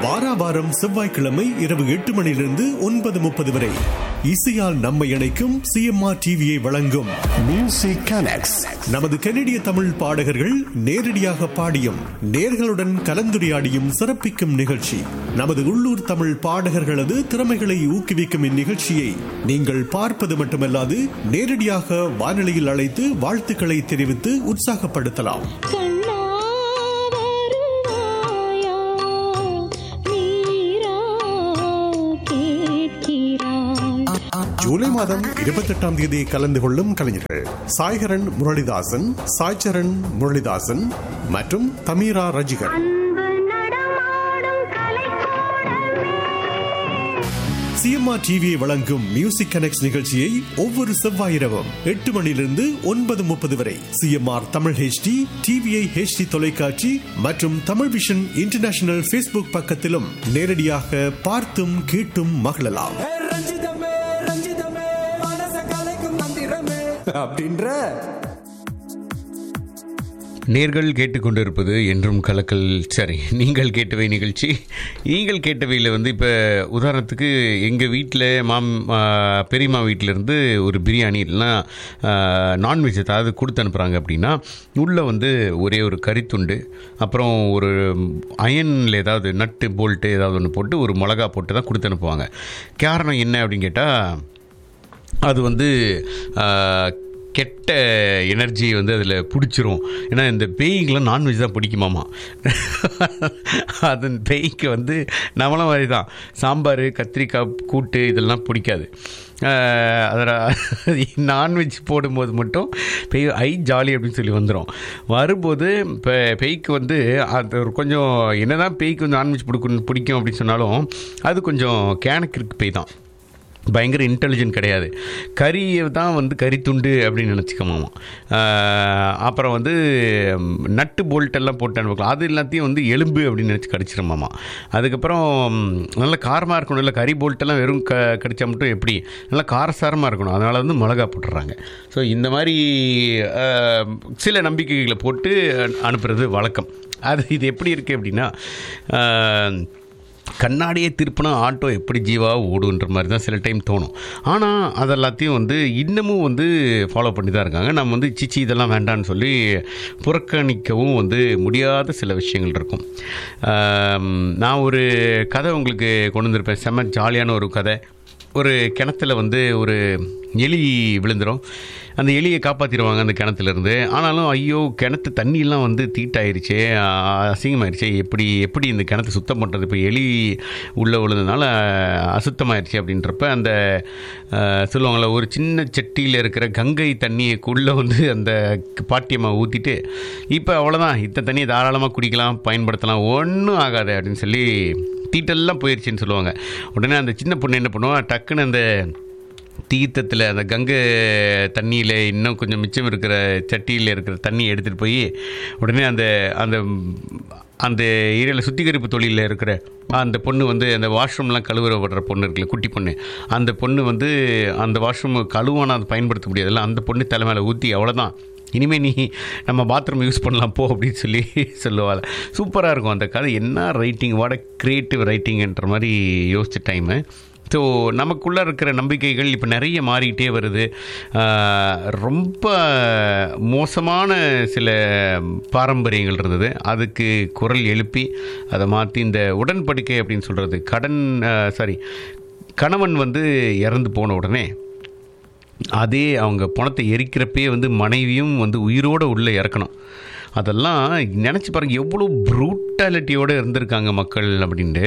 வாரா வாரம் செவ்வாய்க்கிழமை இரவு எட்டு மணியிலிருந்து ஒன்பது முப்பது வரை இசையால் நம்மை இணைக்கும் சிஎம்ஆர் டிவியை வழங்கும் மியூசிக் கனெக்ட்ஸ் நமது கனடிய தமிழ் பாடகர்கள் நேரடியாக பாடியும் நேர்களுடன் கலந்துரையாடியும் சிறப்பிக்கும் நிகழ்ச்சி நமது உள்ளூர் தமிழ் பாடகர்களது திறமைகளை ஊக்குவிக்கும் இந்நிகழ்ச்சியை நீங்கள் பார்ப்பது மட்டுமல்லாது நேரடியாக வானொலியில் அழைத்து வாழ்த்துக்களை தெரிவித்து உற்சாகப்படுத்தலாம் கண்ணா வருவாயா நீரா கேட்கிறாய் ஜூலை மாதம் இருபத்தெட்டாம் தேதி கலந்து கொள்ளும் கலைஞர்கள் சாய்கரன் முரளிதாசன் சாய்ச்சரன் முரளிதாசன் மற்றும் தமிரா ரஜிகர் அன்பு நடமாடும் கலைக்கூடமே சிஎம்ஆர் டிவியை வழங்கும் மியூசிக் கனெக்ட் நிகழ்ச்சியை ஒவ்வொரு செவ்வாய் இரவும் எட்டு மணியிலிருந்து ஒன்பது முப்பது வரை CMR Tamil HD TVI HD தொலைக்காட்சி மற்றும் தமிழ் விஷன் இன்டர்நேஷனல் ஃபேஸ்புக் பக்கத்திலும் நேரடியாக பார்த்தும் கேட்டும் மகிழலாம் ஏ ரஞ்சிதமே ரஞ்சிதமே மனச கலைக்கும் மந்திரமே அப்படின்ற நேர்கள் கேட்டுக்கொண்டிருப்பது என்றும் கலக்கல் சரி நீங்கள் கேட்டவை நிகழ்ச்சி நீங்கள் கேட்டவையில் வந்து இப்போ உதாரணத்துக்கு எங்கள் வீட்டில் மாம் ஆ, பெரியம்மா வீட்டிலேருந்து ஒரு பிரியாணி இல்லைன்னா நான்வெஜ் ஏதாவது கொடுத்து அனுப்புகிறாங்க அப்படின்னா உள்ளே வந்து ஒரே ஒரு கறித்துண்டு அப்புறம் ஒரு அயனில் ஏதாவது நட்டு போல்ட்டு ஏதாவது ஒன்று போட்டு ஒரு மிளகா போட்டு தான் கொடுத்து அனுப்புவாங்க காரணம் என்ன அப்படின்னு கேட்டால் அது வந்து ஆ, கெட்ட எனர்ஜி வந்து அதில் பிடிச்சிரும் ஏன்னா இந்த பேய்க்கெலாம் நான்வெஜ் தான் பிடிக்குமாமா அதன் பேய்க்கு வந்து நம்மள மாதிரி தான் சாம்பார் கத்திரிக்காய் கூட்டு இதெல்லாம் பிடிக்காது அதில் நான்வெஜ் போடும்போது மட்டும் பேய் ஐ ஜாலி அப்படின்னு சொல்லி வந்துடும் வரும்போது இப்போ பேய்க்கு வந்து அது ஒரு கொஞ்சம் என்னதான் பேய்க்கு வந்து நான்வெஜ் பிடிக்கும் பிடிக்கும் அப்படின்னு சொன்னாலும் அது கொஞ்சம் கேனக்கு இருக்கு பேய் தான் பயங்கர இன்டெலிஜென்ட் கிடையாது கறியை தான் வந்து கறித்துண்டு அப்படின்னு நினச்சிக்கமாமா அப்புறம் வந்து ம், நட்டு போல்ட் எல்லாம் போட்டு அனுப்பலாம் அது எல்லாத்தையும் வந்து எலும்பு அப்படின்னு நினச்சி கடிச்சிருமாமா அதுக்கப்புறம் ம், நல்ல காரமாக இருக்கணும் இல்லை கறி போல்ட்டெல்லாம் வெறும் க கடிச்சா மட்டும் எப்படி நல்லா காரசாரமாக இருக்கணும் அதனால் வந்து மிளகா போட்டுடுறாங்க ஸோ இந்த மாதிரி அஹ், சில நம்பிக்கைகளை போட்டு அனுப்புறது வழக்கம் அது இது எப்படி இருக்குது அப்படின்னா அஹ், கண்ணாடியை திருப்பினா ஆட்டோ எப்படி ஜீவா ஓடுன்ற மாதிரி தான் சில டைம் தோணும் ஆனால் அதெல்லாத்தையும் வந்து இன்னமும் வந்து ஃபாலோ பண்ணி தான் இருக்காங்க நம்ம வந்து சிச்சி இதெல்லாம் வேண்டான்னு சொல்லி புறக்கணிக்கவும் வந்து முடியாத சில விஷயங்கள் இருக்கும் ஆம், நான் ஒரு கதை உங்களுக்கு கொண்டு வந்திருப்பேன் செம்ம ஜாலியான ஒரு கதை ஒரு கிணத்துல வந்து ஒரு எலி விழுந்துடும் அந்த எலியை காப்பாற்றிடுவாங்க அந்த கிணத்துலேருந்து ஆனாலும் ஐயோ கிணத்து தண்ணியெல்லாம் வந்து தீட்டாயிருச்சே ஆஹ், அசிங்கமாயிருச்சே எப்படி எப்படி இந்த கிணத்தை சுத்தம் பண்ணுறது இப்போ எலி உள்ளே விழுந்ததுனால அசுத்தமாயிருச்சு அப்படின்றப்ப அந்த ஆஹ், சொல்லுவாங்கள்ல ஒரு சின்ன சட்டியில் இருக்கிற கங்கை தண்ணியக்குள்ளே வந்து அந்த பாட்டியம்மா ஊற்றிட்டு இப்போ அவ்வளோதான் இத்த தண்ணியை தாராளமாக குடிக்கலாம் பயன்படுத்தலாம் ஒன்றும் ஆகாது அப்படின்னு சொல்லி தீட்டெல்லாம் போயிடுச்சுன்னு சொல்லுவாங்க உடனே அந்த சின்ன பொண்ணு என்ன பண்ணுவா டக்குன்னு அந்த தீர்த்தத்தில் அந்த கங்கை தண்ணியில் இன்னும் கொஞ்சம் மிச்சம் இருக்கிற சட்டியில் இருக்கிற தண்ணியை எடுத்துகிட்டு போய் உடனே அந்த அந்த அந்த ஏரியாவில் சுத்திகரிப்பு தொழிலில் இருக்கிற அந்த பொண்ணு வந்து அந்த வாஷ்ரூம்லாம் கழுவுறப்படுற பொண்ணு இருக்குல்ல குட்டி பொண்ணு அந்த பொண்ணு வந்து அந்த வாஷ்ரூம் கழுவான அதை பயன்படுத்த முடியாதுல்ல அந்த பொண்ணு தலைமையில் ஊற்றி அவ்வளோதான் இனிமே நீ நம்ம பாத்ரூம் யூஸ் பண்ணலாம் போ அப்படின்னு சொல்லி சொல்லுவாள் சூப்பராக இருக்கும் அந்த கதை என்ன ரைட்டிங் வாட கிரியேட்டிவ் ரைட்டிங்ன்ற மாதிரி யோசிச்ச டைமு ஸோ நமக்குள்ளே இருக்கிற நம்பிக்கைகள் இப்போ நிறைய மாறிக்கிட்டே வருது ஆஹ், ரொம்ப மோசமான சில பாரம்பரியங்கள் இருந்தது அதுக்கு குரல் எழுப்பி அதை மாற்றி இந்த உடன்படிக்கை அப்படின்னு சொல்கிறது கடன் சாரி கணவன் வந்து இறந்து போன உடனே அதே அவங்க பணத்தை எரிக்கிறப்பே வந்து மனைவியும் வந்து உயிரோடு உள்ளே இறக்கணும் அதெல்லாம் நினச்சி பாருங்க எவ்வளோ ப்ரூட்டாலிட்டியோடு இருந்திருக்காங்க மக்கள் அப்படின்ட்டு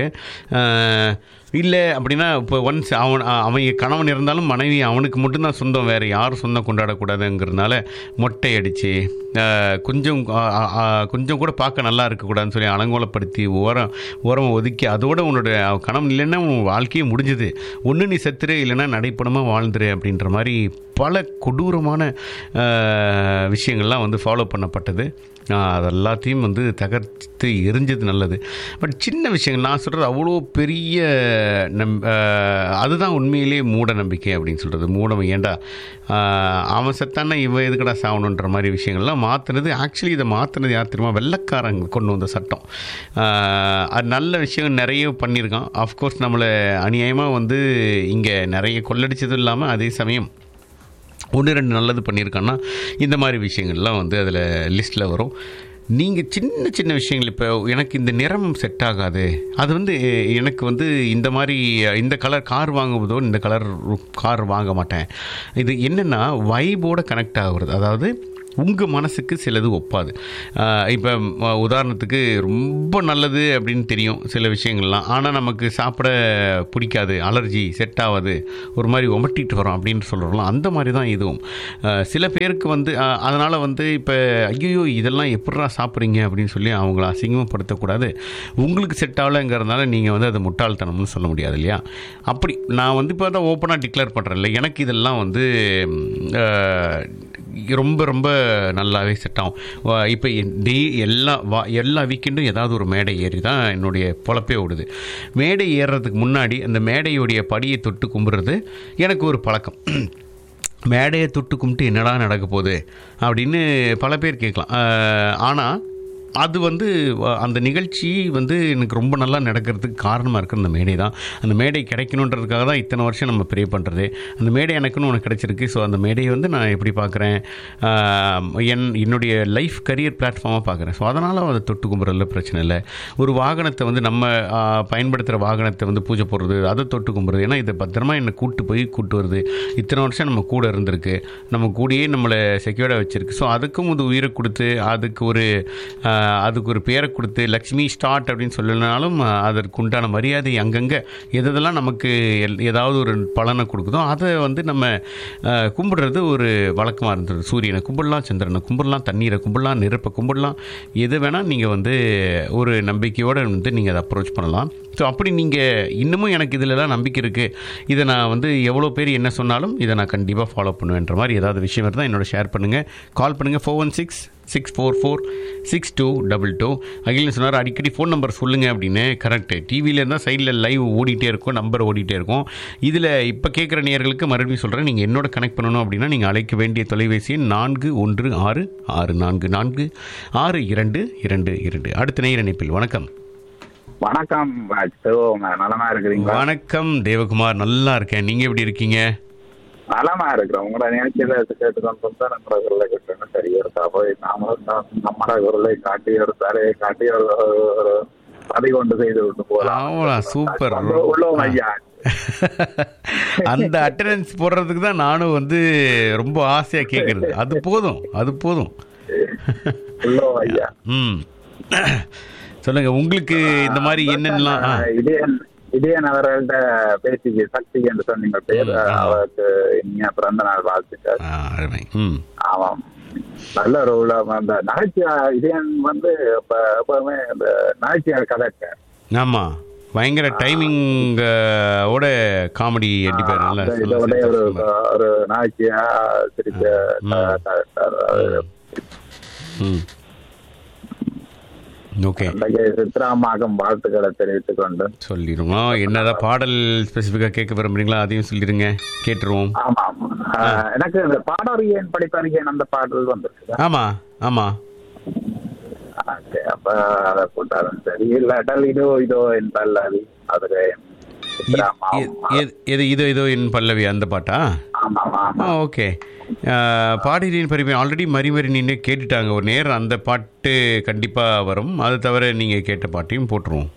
இல்லை அப்படின்னா இப்போ ஒன்ஸ் அவன் அ- அவன் கணவன் இருந்தாலும் மனைவி அவனுக்கு மட்டும்தான் சொந்தம் வேறு யாரும் சொந்தம் கொண்டாடக்கூடாதுங்கிறதுனால மொட்டை அடித்து கொஞ்சம் அ- அ- அ- கொஞ்சம் கூட பார்க்க நல்லா இருக்கக்கூடாதுன்னு சொல்லி அலங்கோலப்படுத்தி ஓரம் ஓரம் ஒதுக்கி அதோட உன்னோட அவன் கணவன் இல்லைன்னா உன் வாழ்க்கையே முடிஞ்சுது ஒன்று நீ செத்துரு இல்லைன்னா நடைப்படமாக வாழ்ந்துரு அப்படின்ற மாதிரி பல கொடூரமான அஹ், விஷயங்கள்லாம் வந்து ஃபாலோ பண்ணப்பட்டது ஆஹ், அது எல்லாத்தையும் வந்து தகர்த்து எரிஞ்சது நல்லது பட் சின்ன விஷயங்கள் நான் சொல்கிறது அவ்வளோ பெரிய நம் ஆஹ், அதுதான் உண்மையிலே மூட நம்பிக்கை அப்படின்னு சொல்கிறது மூடம் ஏண்டா ஆஹ், அவன் செத்தானே இவன் எதுக்கடா சாவணுன்ற மாதிரி விஷயங்கள்லாம் மாற்றினது ஆக்சுவலி இதை மாற்றினது யார் தெரியுமா வெள்ளக்காரங்க கொண்டு வந்த சட்டம் ஆஹ், அது நல்ல விஷயம் நிறைய பண்ணியிருக்கான் ஆஃப்கோர்ஸ் நம்மளை அநியாயமாக வந்து இங்கே நிறைய கொள்ளடிச்சதும் இல்லாமல் அதே சமயம் ஒன்று ரெண்டு நல்லது பண்ணியிருக்கான்னா இந்த மாதிரி விஷயங்கள்லாம் வந்து அதில் லிஸ்ட்டில் வரும் நீங்கள் சின்ன சின்ன விஷயங்கள் இப்போ எனக்கு இந்த நிறம் செட் ஆகாது அது வந்து எனக்கு வந்து இந்த மாதிரி இந்த கலர் கார் வாங்கும்போதோ இந்த கலர் கார் வாங்க மாட்டேன் இது என்னென்னா வைபோட கனெக்ட் ஆகுறது அதாவது உங்கள் மனசுக்கு சிலது ஒப்பாது இப்போ உதாரணத்துக்கு ரொம்ப நல்லது அப்படின்னு தெரியும் சில விஷயங்கள்லாம் ஆனால் நமக்கு சாப்பிட பிடிக்காது அலர்ஜி செட் ஆகாது ஒரு மாதிரி உமட்டிட்டு வரோம் அப்படின்னு சொல்கிறோம்ல அந்த மாதிரி தான் இதுவும் அஹ், சில பேருக்கு வந்து அதனால் வந்து இப்போ ஐயோ இதெல்லாம் எப்படிடா சாப்பிட்றீங்க அப்படின்னு சொல்லி அவங்கள அசிங்கமப்படுத்தக்கூடாது உங்களுக்கு செட் ஆகலைங்கிறதுனால நீங்கள் வந்து அது முட்டாள்தனம்னு சொல்ல முடியாது இல்லையா அப்படி நான் வந்து இப்போ தான் ஓப்பனாக டிக்ளேர் பண்ணுறேன்ல எனக்கு இதெல்லாம் வந்து அஹ், ரொம்ப ரொம்ப நல்லாவே செட் ஆகும் வா- இப்போ டெய் எல்லா வா எல்லா வீக்கெண்டும் ஏதாவது ஒரு மேடை ஏறி தான் என்னுடைய பொழப்பே ஓடுது மேடை ஏறுறதுக்கு முன்னாடி அந்த மேடையுடைய படியை தொட்டு கும்பிட்றது எனக்கு ஒரு பழக்கம் மேடையை தொட்டு கும்பிட்டு என்னடா நடக்க போகுது அப்படின்னு பல பேர் கேட்கலாம் ஆனால் அது வந்து வ- அந்த நிகழ்ச்சி வந்து எனக்கு ரொம்ப நல்லா நடக்கிறதுக்கு காரணமாக இருக்கிற அந்த மேடை தான் அந்த மேடை கிடைக்கணுன்றதுக்காக தான் இத்தனை வருஷம் நம்ம ப்ரே பண்ணுறது அந்த மேடை எனக்குன்னு உனக்கு கிடைச்சிருக்கு ஸோ அந்த மேடையை வந்து நான் எப்படி பார்க்குறேன் என் என்னுடைய லைஃப் கரியர் பிளாட்ஃபார்மாக பார்க்குறேன் ஸோ அதனால் அதை தொட்டு கும்புறதுல பிரச்சனை இல்லை ஒரு வாகனத்தை வந்து நம்ம பயன்படுத்துகிற வாகனத்தை வந்து பூஜை போடுறது அதை தொட்டு கும்புறது ஏன்னா இதை பத்திரமா என்னை கூட்டு போய் கூட்டு வருது இத்தனை வருஷம் நம்ம கூட இருந்திருக்கு நம்ம கூடயே நம்மளை செக்யூர்டாக வச்சுருக்கு ஸோ அதுக்கும் ஒரு உயிரை கொடுத்து அதுக்கு ஒரு ஆஹ், அதுக்கு ஒரு பேரை கொடுத்து லக்ஷ்மி ஸ்டார்ட் அப்படின்னு சொல்லனாலும் ஆஹ், அதற்கு உண்டான மரியாதை அங்கங்கே எதெல்லாம் நமக்கு எல்- ஏதாவது ஒரு பலனை கொடுக்குதோ அதை வந்து நம்ம ஆஹ், கும்பிடுறது ஒரு வழக்கமாக இருந்தது சூரியனை கும்பிடலாம் சந்திரனை கும்பிடலாம் தண்ணீரை கும்பிடலாம் நெருப்பை கும்பிடலாம் எது வேணால் நீங்கள் வந்து ஒரு நம்பிக்கையோடு வந்து நீங்கள் அதை அப்ரோச் பண்ணலாம் ஸோ அப்படி நீங்கள் இன்னமும் எனக்கு இதிலலாம் நம்பிக்கை இருக்குது இதை நான் வந்து எவ்வளோ பேர் என்ன சொன்னாலும் இதை நான் கண்டிப்பாக ஃபாலோ பண்ணுவேன்ற மாதிரி ஏதாவது விஷயம் இருந்தால் என்னோட ஷேர் பண்ணுங்கள் கால் பண்ணுங்கள் four one six six four four six two double two Akilan சொன்னார் அடிக்கடி ஃபோன் நம்பர் சொல்லுங்கள் அப்படின்னு கரெக்டு டிவியில் இருந்தால் சைடில் லைவ் ஓடிட்டே இருக்கும் நம்பர் ஓடிட்டே இருக்கும் இதில் இப்போ கேட்குற நேயர்களுக்கு மறுபடியும் சொல்கிறேன் நீங்கள் என்னோட கனெக்ட் பண்ணணும் அப்படின்னா நீங்கள் அழைக்க வேண்டிய தொலைபேசி எண் நான்கு ஒன்று ஆறு ஆறு நான்கு நான்கு ஆறு இரண்டு இரண்டு இரண்டு அடுத்த நேயர் இணைப்பில் வணக்கம் வணக்கம் சிவகுமார் நலமா இருக்கிறீங்களா வணக்கம் தேவகுமார் நல்லா இருக்கேன் நீங்கள் எப்படி இருக்கீங்க நலமா இருக்கிறோம் உங்களோட நிகழ்ச்சியில கேட்டுக்கொண்டு தான் நம்மளோட குரலை கேட்டோம் சரி இருக்கா போய் நாமளும் தான் நம்மளோட குரலை காட்டி ஒரு தலையை காட்டி ஒரு ஒரு பதி கொண்டு செய்து விட்டு போகலாம் ஆவலா, சூப்பர். உள்ள- உள்ளவங்க ஐயா அந்த அட்டண்டன்ஸ் போடுறதுக்கு தான் நானும் வந்து ரொம்ப ஆசையாக கேட்குறது அது போதும் அது போதும் உள்ளவங்க ஐயா ம் சொல்லுங்க உங்களுக்கு இந்த மாதிரி என்னென்னலாம் ஆ, இதயன் இதயன் அவர்கள்ட்ட பேசிக்கு சக்தி என்று சொன்னீங்க பேர் ம், ஆமா. அவருக்கு இனிய பிறந்த நாள் வாழ்த்துக்கள் ஆ, அருமை ம் ஆமாம் நல்ல ஒரு உள்ள அந்த நகைச்சுவை இதயன் வந்து இப்ப எப்பவுமே இந்த நகைச்சுவை கதைக்க ஆமாம் பயங்கர டைமிங் ஓட காமெடி அடிப்பார் நல்லா அந்த இதோட ஒரு ஒரு நகைச்சுவையா சிரிச்ச ம். character. அது ம் ஓகே அன்றைக்கு சித்ராமாகும் வாழ்த்துக்களை தெரிவித்துக் கொண்டு சொல்லிடுவோம் என்னதான் பாடல் ஸ்பெசிஃபிக்காக கேட்க விரும்புறீங்களா அதையும் சொல்லிடுங்க கேட்டுருவோம் ஆமாம் ஆஹ், எனக்கு இந்த பாடறியேன் படிப்பறியேன் அந்த பாடல் வந்திருக்கு ஆமாம் ஆமாம் அப்ப அதை போட்டாலும் சரி இல்லாட்டால் இதோ இதோ என் பல்லவி அதுல சித்ராமாவும் எது இதோ இதோ என் பல்லவி அந்த பாட்டா ஆமாம் ஆ ஆமாம் ஓகே பாடினேன் பரிமை ஆல்ரெடி மறி மறி நின்று கேட்டுட்டாங்க ஒரு நேரம் அந்த பாட்டு கண்டிப்பாக வரும் அது தவிர நீங்கள் கேட்ட பாட்டையும் போட்டுருவோம்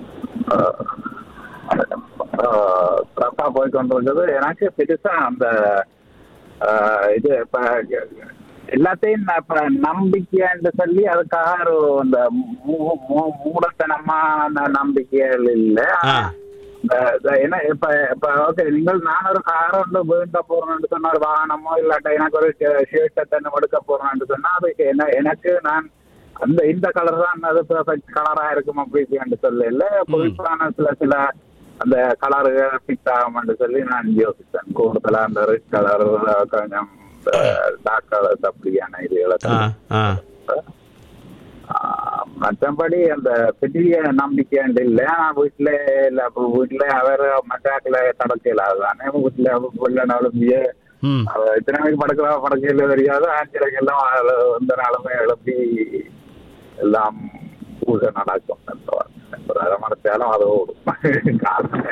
சிறப்பா போய் கொண்டிருக்குது எனக்கு பெருசா அந்த ஆஹ், இது இப்ப எல்லாத்தையும் நான் இப்ப நம்பிக்கைன்னு சொல்லி அதுக்காக ஒரு இந்த மூ- மூ- மூடத்தனமான நம்பிக்கைகள் இல்ல ஆ. இந்த இந்த என்ன இப்ப இப்ப ஓகே நீங்கள் நான் ஒரு கார் ஒன்று வீண்ட போறேன்னு சொன்னா ஒரு வாகனமோ இல்லாட்ட எனக்கு ஒரு ஷர்ட்டை தண்ணி எடுக்க போறேன்னு சொன்னா அதுக்கு என்ன எனக்கு நான் அந்த இந்த கலர் தான் அது பெர்ஃபெக்ட் கலரா இருக்கும் அப்படின்னு சொல்லல குறிப்பான சில சில அந்த கலர்கள் ஃபிட் ஆகும்னு சொல்லி நான் யோசித்தேன் கூடுதலா அந்த ரெட் கலர் கொஞ்சம் டார்க் கலர்ஸ் அப்படியான இதுகளை ஆ ஆ ஆஹ் மற்றபடி அந்த பெரிய நம்பிக்கை இல்லை நான் வீட்டுல இல்ல அப்ப வீட்டுல அவர் மற்றாக்களை கடக்கல அதுதானே வீட்டுல வெள்ளனாலும் ம் இத்தனை மணிக்கு படக்கிற படக்கையில தெரியாது ஆஞ்சலைக்கு எல்லாம் இந்த நாளுமே எழுப்பி எல்லாம் பூஜை நடக்கும் ஒரு அரை மணத்தாலும் அது ஓடும்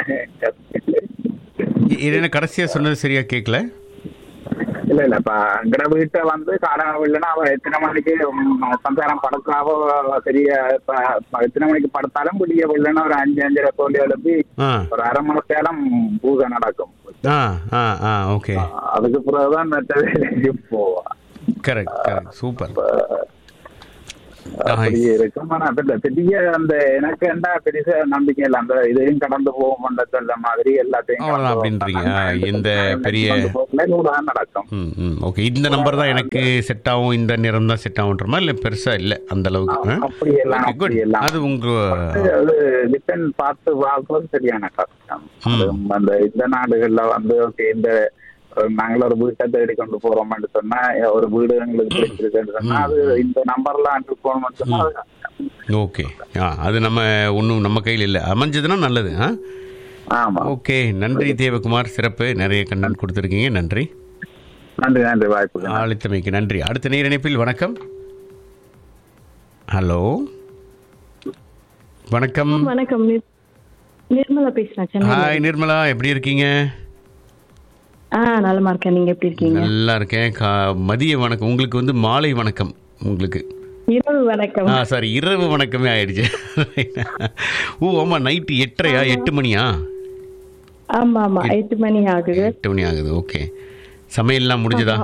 இ- இது என்ன கடைசியாக சொன்னது சரியா கேட்கல இல்ல இல்ல இப்ப எங்கட வீட்டை வந்து காரணம் இல்லைன்னா அவ எத்தனை மணிக்கு ம், சந்தானம் படுத்தாவோ தெரிய இப்ப இப்ப எத்தனை மணிக்கு படுத்தாலும் விடிய இல்லைன்னா ஒரு அஞ்சு அஞ்சரை கோழி எழுப்பி ஆ ஒரு அரை மணி நேரம் பூஜை நடக்கும் ஆ ஆ ஆ ஓகே அதுக்கு பிறகுதான் மற்ற வேலைக்கு போவா கரெக்ட் கரெக்ட் சூப்பர் அப்படி இருக்கும் ஆனா அதுல பெரிய அந்த எனக்கு என்ன பெரிய நம்பிக்கை இல்லை அந்த இதையும் கடந்து போகும் சொல்ல மாதிரி எல்லாத்தையும் அவ்வளவுதான் கடந்து அப்படின்றீங்க. போகும். இந்த Next பெரிய- month போகல, நூறுதான் நடக்கும் ம் ம் ஓகே இந்த நம்பர் தான் எனக்கு செட் ஆகும் இந்த நிறம் தான் செட் ஆகுன்றமா இல்லை பெருசாக இல்லை அந்த அளவுக்கு ஆ? அப்படி எல்லாம் Okay, good. அப்படி எல்லாம் அது உங்க அது டிபெண்ட் பார்த்து பார்க்கறது சரியான கஷ்டம் அது அந்த இந்த நாடுகள்ல வந்து ஓகே இந்த ஒரு நாங்கள ஒரு வீட்டை தேடி கொண்டு போறோம்னு சொன்னா ஒரு வீடு எங்களுக்கு பிடிச்சிருக்குன்னு சொன்னா அது இந்த நம்பர்லாம் அனுப்பி போகணும்னு சொன்னா அது கஷ்டம். ஓகே ஆ அது நம்ம ஒன்றும் நம்ம கையில் இல்லை அமைஞ்சதுன்னா நல்லது ஆ ஆமா ஓகே நன்றி தேவகுமார் சிறப்பு நிறைய கண்டென்ட் கொடுத்துருக்கீங்க நன்றி நன்றி நன்றி வாய்ப்புக்கு அழைத்தமைக்கு நன்றி அடுத்த நேர் இணைப்பில் வணக்கம் ஹலோ வணக்கம் வணக்கம் நிர்- நிர்மலா பேசுறேன் சென்னை ஹாய் நிர்மலா எப்படி இருக்கீங்க ஆ நலமா இருக்கேன் நீங்க எப்படி இருக்கீங்க நல்லா இருக்கேன் கா மதிய வணக்கம் உங்களுக்கு வந்து மாலை வணக்கம் உங்களுக்கு இரவு வணக்கம் ஆ சாரி இரவு வணக்கமே ஆயிடுச்சு ஓ ஆமாம் நைட்டு எட்டரையா எட்டு மணியா ஆமா ஆமா எட்டு மணி ஆகுது எட்டு மணி ஆகுது ஓகே சமையல்லாம் முடிஞ்சதா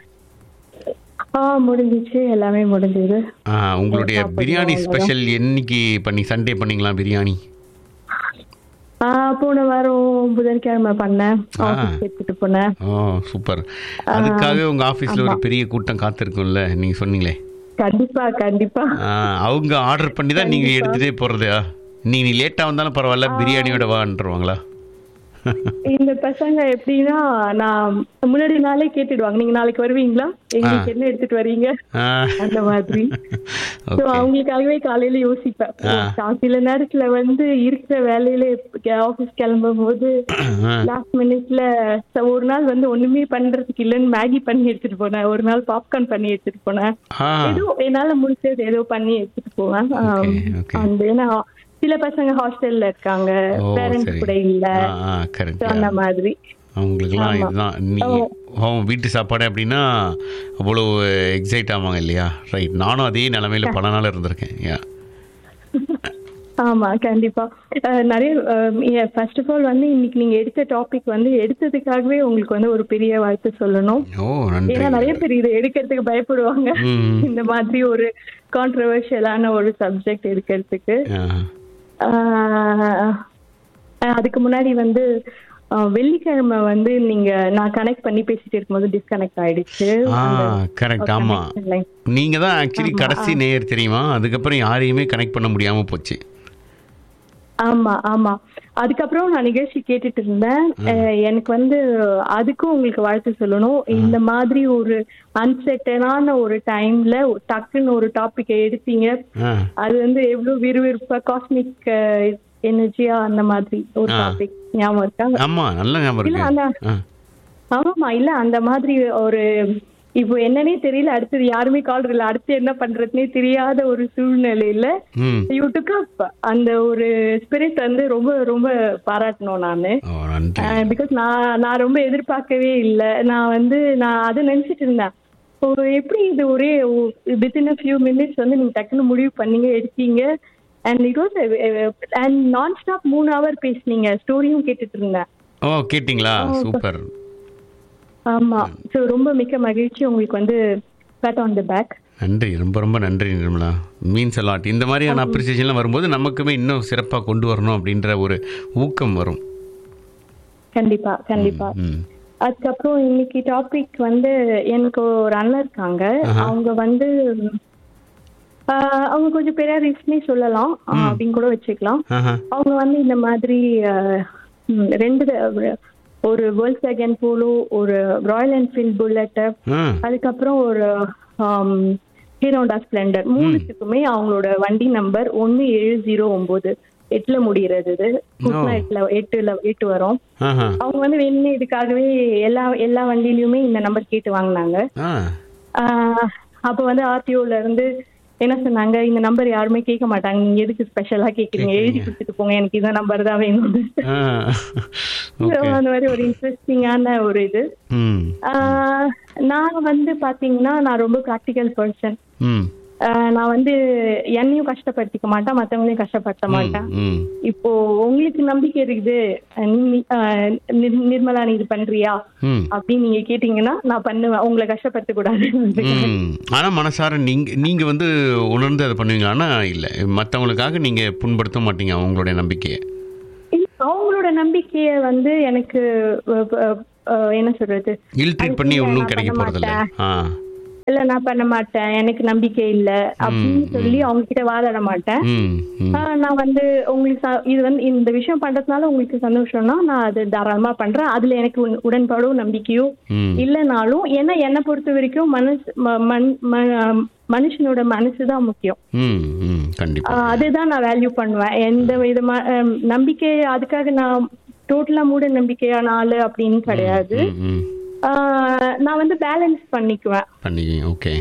ஆ முடிஞ்சிச்சு எல்லாமே முடிஞ்சது ஆ உங்களுடைய சாப்பிடணும், பிரியாணி அவ்வளவுதான். ஸ்பெஷல் என்னைக்கு பண்ணி சண்டே பண்ணீங்களா பிரியாணி ஆ போன வாரம் புதன்கிழமை பண்ணேன் ஆ. ஆஃபீஸ் எடுத்துட்டு போனேன் ஓ சூப்பர் அதுக்காக உங்க ஆபீஸ்ல ஒரு பெரிய கூட்டம் காத்திருக்கும்ல நீங்க சொன்னீங்களே கண்டிப்பா கண்டிப்பா ஆ, அவங்க ஆர்டர் பண்ணி தான் நீங்க எடுத்துட்டே போறது நீ நீ லேட்டா வந்தாலும் பரவாயில்ல பிரியாணியோட வான்றவாங்களா இந்த பசங்க எப்படின்னா நான் முன்னாடி நாளே கேட்டுடுவாங்க நீங்க நாளைக்கு வருவீங்களா எங்களுக்கு என்ன எடுத்துட்டு வரீங்க ஆ, அந்த மாதிரி சோ ஓகே அவங்களுக்காகவே காலையில யோசிப்பேன் ஆ. ஓ, சில நேரத்துல வந்து இருக்கிற வேலையில ஆபீஸ் கிளம்பும் போது ஆ. லாஸ்ட் மினிட்ல ஒரு நாள் வந்து ஒண்ணுமே பண்றதுக்கு இல்லைன்னு மேகி பண்ணி எடுத்துட்டு போனேன் ஒரு நாள் பாப்கார்ன் பண்ணி எடுத்துட்டு போனேன் ஆ ஏதோ என்னால முடிச்சது ஏதோ பண்ணி எடுத்துட்டு போவேன் Okay, okay. அந்த ஏன்னா சில பசங்க ஹாஸ்டல்ல இருக்காங்க ஓ பேரண்ட்ஸ் சரி கூட இல்ல ஆ ஆ கரெக்ட் So, அந்த மாதிரி அவங்களுக்குலாம் ஆமா. இதுதான் நீ ஓ. அவங்க வீட்டு சாப்பாடு அப்படின்னா அவ்வளோ எக்ஸைட் ஆவாங்க இல்லையா ரைட் நானும் அதே நிலமையில பல நாள் இருந்திருக்கேன் யா ஆமா கண்டிப்பா அஹ், நிறைய ஃபர்ஸ்ட் ஆஃப் ஆல் வந்து இன்னைக்கு நீங்க எடுத்த டாபிக் வந்து எடுத்ததுக்காகவே உங்களுக்கு வந்து ஒரு பெரிய வாழ்த்து சொல்லணும் ஓ நன்றி ஏன்னா நிறைய பேர் இதை எடுக்கிறதுக்கு பயப்படுவாங்க ம். இந்த மாதிரி ஒரு கான்ட்ரவர்ஷியலான ஒரு சப்ஜெக்ட் எடுக்கிறதுக்கு ஆ. ஆஹ், அதுக்கு முன்னாடி வந்து அஹ், வெள்ளிக்கிழமை வந்து நீங்க நான் கனெக்ட் பண்ணி பேசிட்டு இருக்கும்போது டிஸ்கனெக்ட் ஆயிடுச்சு ஆ அந்த கரெக்ட் ஆமா connection line. நீங்க தான் ஆக்சுவலி கடைசி நேயர் தெரியுமா அதுக்கப்புறம் யாரையுமே கனெக்ட் பண்ண முடியாம போச்சு ஆமா ஆமா அதுக்கப்புறம் நான் நிகழ்ச்சி கேட்டுட்டு இருந்தேன் அஹ் எனக்கு வந்து அதுக்கும் உங்களுக்கு வாழ்த்து சொல்லணும் இந்த மாதிரி ஒரு அன்செட்டனான ஒரு டைம்ல டக்குன்னு ஒரு டாபிக் எடுத்தீங்க ஆ அது வந்து எவ்வளவு விறுவிறுப்பா காஸ்மிக் எனர்ஜியா அந்த மாதிரி ஒரு ஆ. டாபிக் ஞாபகம் இருக்கா ஆமா நல்ல ஞாபகம் இல்ல, இருக்கு ஆனா- ஆ. ஆமாமா இல்ல அந்த மாதிரி ஒரு இப்போ என்னன்னே தெரியல அடுத்தது யாருமே கால் இல்ல அடுத்து என்ன பண்றதுனே தெரியாத ஒரு சூழ்நிலையில ம் யூ டுக் அப் அந்த ஒரு ஸ்பிரிட் வந்து ரொம்ப ரொம்ப பாராட்டணும் நானு ஓ நன்றி பிகாஸ் நான் நான் ரொம்ப எதிர்பார்க்கவே இல்லை நான் வந்து நான் அதை நினைச்சிட்டு இருந்தேன் ஒரு எப்படி இது ஒரே வித்தின் அ ஃபியூ மினிட்ஸ் வந்து நீங்க டக்குன்னு முடிவு பண்ணீங்க எடுத்தீங்க அண்ட் இட் வாஸ் அண்ட் நான் ஸ்டாப் மூணு ஹவர் பேசுனீங்க ஸ்டோரியும் கேட்டுட்டு இருந்தேன் ஓ கேட்டிங்களா சூப்பர் ஆமா ஸோ ரொம்ப மிக்க மகிழ்ச்சி உங்களுக்கு வந்து பேட் ஆன் த பேக் நன்றி ரொம்ப ரொம்ப நன்றி நிர்மலா மீன்ஸ் அலாட் இந்த மாதிரியான அப்ரிசியேஷன்லாம் வரும்போது நமக்குமே இன்னும் சிறப்பாக கொண்டு வரணும் அப்படின்ற ஒரு ஊக்கம் வரும் கண்டிப்பா கண்டிப்பா ம் அதுக்கப்புறம் இன்னைக்கு டாபிக் வந்து எனக்கு ஒரு அண்ணன் இருக்காங்க அவங்க வந்து ஆஹ், அவங்க கொஞ்சம் பெரியாரிஸ்னே சொல்லலாம் ஆஹ், அப்படின்னு கூட வச்சுக்கலாம் ஆஹா அவங்க வந்து இந்த மாதிரி ஆஹ், ம், ரெண்டு த- ஒரு வேர்ல்ட் செகண்ட் போலோ ஒரு ராயல் என்ஃபீல்ட் புல்லட் ஆ அதுக்கப்புறம் ஒரு ஹீரோண்டா ஸ்பிளெண்டர் மூணுத்துக்குமே அவங்களோட வண்டி நம்பர் ஒன்னு ஏழு ஜீரோ ஒன்பது எட்டுல முடிகிறது இது முப்பது எட்டுல எட்டுல எட்டு வரும் ஆஹா அவங்க வந்து வேணும்னே இதுக்காகவே எல்லா எல்லா வண்டியிலயுமே இந்த நம்பர் கேட்டு வாங்கினாங்க ஆ ஆஹ் அப்ப வந்து ஆர்டிஓல இருந்து என்ன சொன்னாங்க இந்த நம்பர் யாருமே கேட்க மாட்டாங்க நீங்க எதுக்கு ஸ்பெஷலா கேக்குறீங்க எழுதி கொடுத்துட்டு போங்க எனக்கு இந்த நம்பர் தான் வேணும் ஆ So, ஓகே அந்த மாதிரி ஒரு இன்ட்ரெஸ்டிங்கான ஒரு இது ம் ஆஹ் நான் வந்து பாத்தீங்கன்னா நான் ரொம்ப ப்ராக்டிக்கல் பர்சன் ம் நான் வந்து என்னையும் கஷ்டப்படுத்திக்க மாட்டேன் மத்தவங்களையும் கஷ்டப்படுத்த மாட்டேன் ம் இப்போ உங்களுக்கு நம்பிக்கை இருக்குது அஹ் நீ- அஹ் நிர்- நிர்மலா நீ இது பண்றியா ம் அப்படின்னு நீங்க கேட்டீங்கன்னா நான் பண்ணுவேன் உங்களை கஷ்டப்படுத்த கூடாது ம் ஆனால் மனசார நீங்க நீங்க வந்து உணர்ந்து அதை பண்ணுவீங்க ஆனால் இல்லை மற்றவங்களுக்காக நீங்க புண்படுத்த மாட்டீங்க அவங்களுடைய நம்பிக்கையை அவங்களோட நம்பிக்கைய வந்து எனக்கு அஹ், அஹ், அஹ், என்ன சொல்றது இல்ட்ரீட் பண்ணி அதுக்கு ஒன்றும் நான் கிடைக்க பண்ண போறதில்ல மாட்டேன். ஆ இல்ல நான் பண்ண மாட்டேன் எனக்கு நம்பிக்கை இல்ல அப்படின்னு சொல்லி அவங்க கிட்ட வாதாட மாட்டேன் ம் ம் ஆஹ் நான் வந்து உங்களுக்கு ச- இது வந்து இந்த விஷயம் பண்றதுனால உங்களுக்கு சந்தோஷம்னா நான் அது தாராளமா பண்றேன் அதுல எனக்கு உன்- உடன்பாடும் நம்பிக்கையும் ம். இல்லைனாலும் ஏன்னா என்னை பொறுத்த வரைக்கும் மனசு ம- மன்- ம- மனுஷனோட மனசு தான் முக்கியம் ம் ம் கண்டிப்பா ஆஹ் அதுதான் நான் வேல்யூ பண்ணுவேன் எந்த விதமா ஆம், நம்பிக்கை அதுக்காக நான் டோட்டலா மூட நம்பிக்கையான ஆளு அப்படின்னு கிடையாது ம் ம் ஆஹ் நான் வந்து பேலன்ஸ் பண்ணிக்குவேன் பண்ணி ஓகே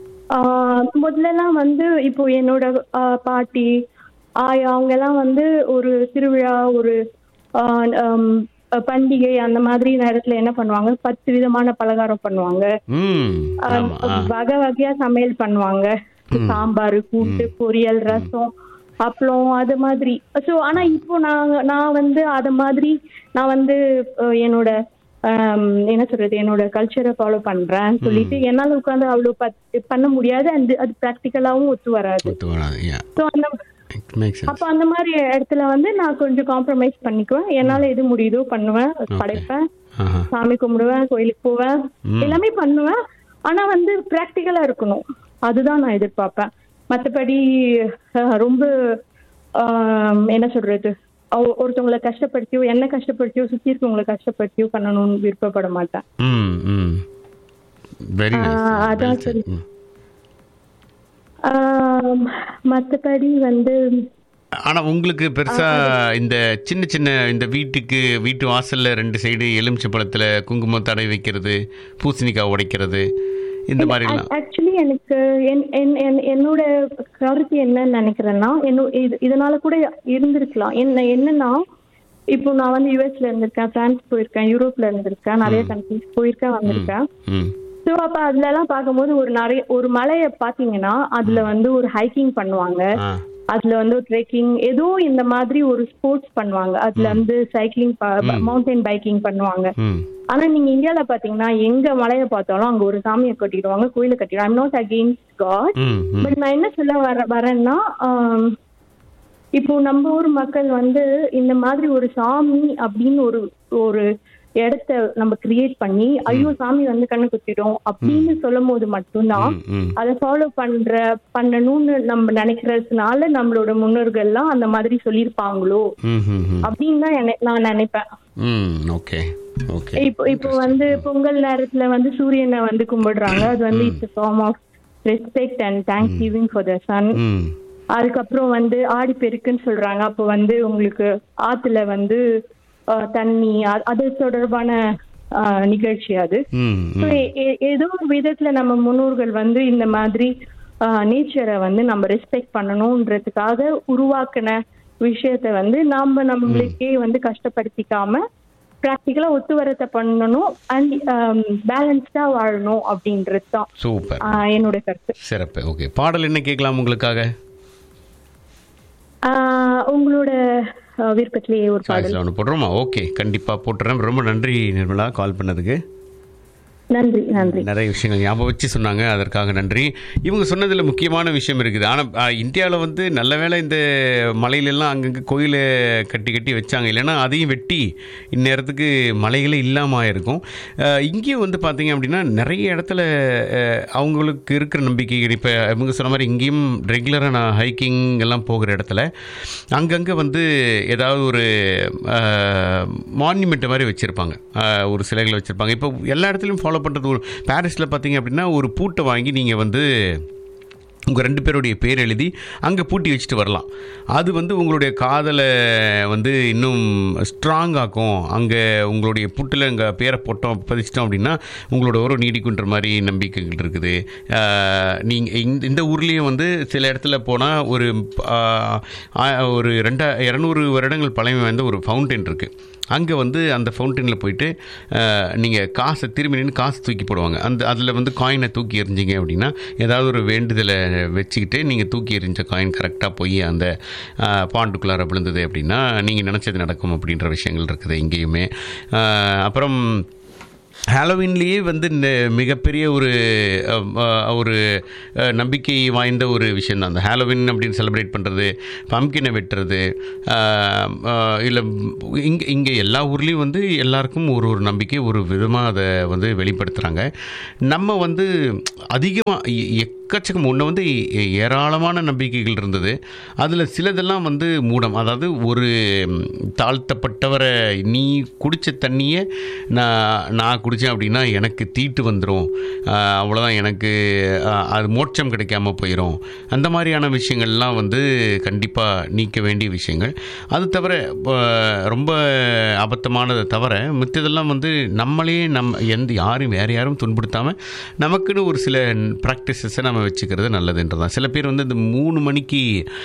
ஆஹ் முதல்லலாம் வந்து இப்போ என்னோட ஆஹ் பாட்டி ஆயா அவங்க எல்லாம் வந்து ஒரு திருவிழா ஒரு ஆஹ் ஹம் பண்டிகை அந்த மாதிரி நேரத்துல என்ன பண்ணுவாங்க பத்து விதமான பலகாரம் பண்ணுவாங்க ம் ஆஹ் ஆமா ஆ வகை வகையா சமையல் பண்ணுவாங்க சாம்பார் கூட்டு பொரியல் ரசம் அப்பளம் அது மாதிரி ஸோ ஆனா இப்போ நான் நான் வந்து அத மாதிரி நான் வந்து அஹ், என்னோட ஆம், என்ன சொல்றது என்னோட கல்ச்சரை ஃபாலோ பண்றேன் சொல்லிட்டு என்னால உட்காந்து அவ்வளவு பத்- பண்ண முடியாது அண்ட் அது ப்ராக்டிக்கலாவும் ஒத்து வராது ஒத்து வராது யா ஸோ அந்த இட் மேக் அப்ப சென்ஸ் அந்த மாதிரி இடத்துல வந்து நான் கொஞ்சம் காம்ப்ரமைஸ் பண்ணிக்குவேன் என்னால எது முடியுதோ பண்ணுவேன் படைப்பேன் ஆஹா சாமி கும்பிடுவேன் கோயிலுக்கு போவேன் எல்லாமே பண்ணுவேன் ஆனா வந்து பிராக்டிக்கலா இருக்கணும் அதுதான் நான் எதிர்பார்ப்பேன் மத்தபடி அஹ், ரொம்ப ஆம், என்ன சொல்றது அவ- ஒருத்தவங்களை கஷ்டப்படுத்தியோ என்ன கஷ்டப்படுத்தியோ சுத்தி இருக்கவங்களை கஷ்டப்படுத்தியோ பண்ணணும்னு விருப்பப்பட மாட்டேன் ம் ம் வெரி ஆ, அதான் நைஸ் சரி. ஆம், மத்தபடி வந்து ஆனா உங்களுக்கு பெருசா இந்த சின்ன சின்ன இந்த வீட்டுக்கு வீட்டு வாசல்ல ரெண்டு சைடு எலுமிச்சை பழத்துல குங்குமம் தடை வைக்கிறது பூசணிக்காய் உடைக்கிறது இந்த மாதிரிலாம் ஆக்சுவலி எனக்கு என்- என்- என்- என்னோட கருத்து என்னன்னு நினைக்கிறேன்னா என்ன இது- இதனால கூட இருந்திருக்கலாம் என்ன என்னன்னா இப்போ நான் வந்து யூஎஸ்ல இருந்திருக்கேன் பிரான்ஸ் போயிருக்கேன் யூரோப்ல இருந்திருக்கேன் நிறைய கண்ட்ரிஸ் போயிருக்கேன் வந்திருக்கேன் ம் ஸோ அப்ப அதுல எல்லாம் பார்க்கும்போது ஒரு நிறைய ஒரு மலையை பாத்தீங்கன்னா அதுல வந்து ஒரு ஹைக்கிங் பண்ணுவாங்க ஆ அதுல வந்து ட்ரெக்கிங் ஏதோ இந்த மாதிரி ஒரு ஸ்போர்ட்ஸ் பண்ணுவாங்க அதுல வந்து சைக்கிளிங் மவுண்டைன் பைக்கிங் பண்ணுவாங்க ம் ஆனா நீங்க இந்தியால பாத்தீங்கன்னா எங்க மலையை பார்த்தாலும் அங்க ஒரு சாமியை கட்டிடுவாங்க கோயிலை கட்டிடுவாங்க ஐம் நாட் அகெயின்ஸ்ட் காட் ம் ம் பட் நான் என்ன சொல்ல வர வரேன்னா ஆம், இப்போ நம்ம ஊர் மக்கள் வந்து இந்த மாதிரி ஒரு சாமி அப்படின்னு ஒரு ஒரு இடத்த நம்ம கிரியேட் பண்ணி ஐயோ சாமி வந்து கண்ணு குத்திடும் அப்படின்னு சொல்லும் போது மட்டும்தான் ம், ம் அதை ஃபாலோ பண்ற பண்ணணும்னு நம்ம நினைக்கிறதுனால நம்மளோட முன்னோர்கள்லாம் அந்த மாதிரி சொல்லியிருப்பாங்களோ ம் ம் ம் அப்படின்னு தான் என- நான் நினைப்பேன் ம் ஓகே ஓகே இப்போ இப்போ வந்து பொங்கல் நேரத்துல வந்து சூரியனை வந்து கும்பிடுறாங்க அது வந்து it's form of respect and thanksgiving for the sun ம் அதுக்கப்புறம் வந்து ஆடி பெருக்குன்னு சொல்றாங்க அப்போ வந்து உங்களுக்கு ஆத்துல வந்து அஹ், தண்ணி அ- அது தொடர்பான அஹ், நிகழ்ச்சி அது ம் So, ஏ- ஏ- ஏதோ ஒரு விதத்துல நம்ம முன்னோர்கள் வந்து இந்த மாதிரி நேச்சரை வந்து நம்ம ரெஸ்பெக்ட் பண்ணணும்ன்றதுக்காக உருவாக்குன விஷயத்த வந்து நாம நம்மளுக்கே வந்து கஷ்டப்படுத்திக்காம ப்ராக்டிக்கலா ஒத்து வரத்தை பண்ணணும் அண்ட் பேலன்ஸ்டா வாழணும் அப்படின்றது தான் சூப்பர் ஆஹ், என்னோட கருத்து சிறப்பு ஓகே பாடல் என்ன கேட்கலாம் உங்களுக்காக ஆஹ், உங்களோட ஆஹ், விருப்பத்திலேயே ஒரு பாடல் சாய்ஸில் ஒன்று போடுறோமா ஓகே கண்டிப்பாக போட்டுறேன் ரொம்ப நன்றி நிர்மலா கால் பண்ணதுக்கு நன்றி நன்றி நிறைய விஷயங்கள் ஞாபகம் வச்சு சொன்னாங்க அதற்காக நன்றி இவங்க சொன்னதில் முக்கியமான விஷயம் இருக்குது ஆனால் இந்தியாவில் வந்து நல்ல வேளை இந்த மலையிலெல்லாம் அங்கங்கே கோயிலை கட்டி கட்டி வச்சாங்க இல்லைன்னா அதையும் வெட்டி இந்நேரத்துக்கு மலைகளே இல்லாமல் இருக்கும் அஹ், இங்கேயும் வந்து பார்த்தீங்க அப்படின்னா நிறைய இடத்துல அஹ், அவங்களுக்கு இருக்கிற நம்பிக்கை இப்போ இவங்க சொன்ன மாதிரி இங்கேயும் ரெகுலராக நான் ஹைக்கிங் எல்லாம் போகிற இடத்துல அங்கங்கே வந்து ஏதாவது ஒரு மான்யூமெண்ட் மாதிரி வச்சுருப்பாங்க ஒரு சிலைகளை வச்சுருப்பாங்க இப்போ எல்லா இடத்துலையும் ஃபாலோ பண்ணுறது ஒரு பாரிஸில் பார்த்தீங்க அப்படின்னா ஒரு பூட்டை வாங்கி நீங்கள் வந்து உங்கள் ரெண்டு பேருடைய பேர் எழுதி அங்கே பூட்டி வச்சுட்டு வரலாம் அது வந்து உங்களுடைய காதலை வந்து இன்னும் ஸ்ட்ராங் ஆக்கும் அங்கே உங்களுடைய புட்டில் அங்கே பேரை போட்டோம் பதிச்சிட்டோம் அப்படின்னா உங்களோட உறவு நீடிக்குன்ற மாதிரி நம்பிக்கைகள் இருக்குது நீங்கள் இந்த இந்த ஊர்லேயும் வந்து சில இடத்துல போனால் ஒரு ஆஹ், ஆ- ஒரு ரெண்டா இரநூறு வருடங்கள் பழமை வாய்ந்த ஒரு ஃபவுண்டைன் இருக்குது அங்கே வந்து அந்த ஃபவுண்டனில் போயிட்டு நீங்கள் காசை திரும்பி நின்று காசு தூக்கி போடுவாங்க அந்த அதில் வந்து காயினை தூக்கி எறிஞ்சிங்க அப்படின்னா ஏதாவது ஒரு வேண்டுதலை வச்சுக்கிட்டு நீங்கள் தூக்கி எறிஞ்ச காயின் கரெக்டாக போய் அந்த பாண்டுக்குள்ளார விழுந்தது அப்படின்னா நீங்கள் நினச்சது நடக்கும் அப்படின்ற விஷயங்கள் இருக்குது இங்கேயுமே அஹ், அப்புறம் ஹாலோவின்லேயே வந்து இந்த மிகப்பெரிய ஒரு அஹ், அஹ், ஒரு அஹ், நம்பிக்கை வாய்ந்த ஒரு விஷயம் தான் அந்த ஹாலோவின் அப்படின்னு செலிப்ரேட் பண்ணுறது பம்கினை வெட்டுறது இல்லை இங்கே இங்கே எல்லா ஊர்லேயும் வந்து எல்லாருக்கும் ஒரு ஒரு நம்பிக்கை ஒரு விதமாக அதை வந்து வெளிப்படுத்துகிறாங்க நம்ம வந்து அதிகமாக எக்கச்சக்கம் ஒன்று வந்து ஏ- ஏராளமான நம்பிக்கைகள் இருந்தது அதில் சிலதெல்லாம் வந்து மூடம் அதாவது ஒரு ம், தாழ்த்தப்பட்டவரை நீ குடித்த தண்ணியை நான் நான் குடித்தேன் அப்படின்னா எனக்கு தீட்டு வந்துடும் அவ்வளோதான் எனக்கு ஆஹ், அது மோட்சம் கிடைக்காம போயிடும் அந்த மாதிரியான விஷயங்கள்லாம் வந்து கண்டிப்பாக நீக்க வேண்டிய விஷயங்கள் அது தவிர இப்போ ரொம்ப அபத்தமானதை தவிர மித்ததெல்லாம் வந்து நம்மளே நம்ம எந்த யாரும் வேறு யாரும் துன்புறுத்தாமல் நமக்குன்னு ஒரு சில ப்ராக்டிசஸை நம்ம வச்சுக்கிறது நல்லதுன்றதான் சில பேர் வந்து இந்த மூணு மணிக்கு